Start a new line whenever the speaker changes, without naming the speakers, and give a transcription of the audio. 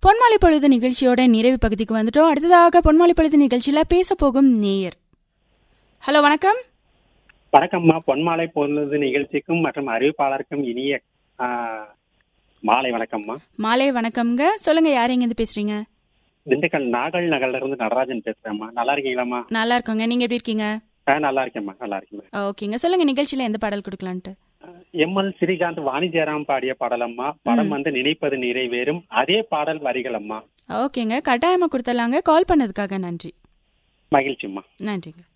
பொன்மாலை பொழுது நிகழ்ச்சியோட நிறைவு பகுதிக்கு வந்துட்டோம் அடுத்ததாக பொன்மாலை பொழுது நிகழ்ச்சியில பேச போகும் நேயர் ஹலோ வணக்கம்
வணக்கம்மா பொன்மாலை பொழுது நிகழ்ச்சிக்கும் மற்றும் அறிவிப்பாளருக்கும் இனிய ஆ, மாலை வணக்கம்மா
மாலை வணக்கம்ங்க சொல்லுங்க யார் எங்கேருந்து பேசுறீங்க
திண்டுக்கல் நாகல் நகர்ல இருந்து நடராஜன் பேசுறேம்மா நல்லா இருக்கீங்களாம்மா
நல்லா இருக்கோங்க நீங்க எப்படி இருக்கீங்க
ஆ நல்லா இருக்கேம்மா நல்லா இருக்கேன்
ஓகேங்க சொல்லுங்க நிகழ்ச்சியில எந்த பாடல் கொடுக்கலான்ட்டு
எம்எல் ஸ்ரீகாந்த் வாணி ஜெயராம் பாடிய பாடலம்மா படம் வந்து நினைப்பது நிறைவேறும் அதே பாடல் வரிகளம்மா
ஓகேங்க கட்டாயமா கொடுத்துடலாங்க கால் பண்ணதுக்காக நன்றி
மகிழ்ச்சிம்மா
நன்றிங்க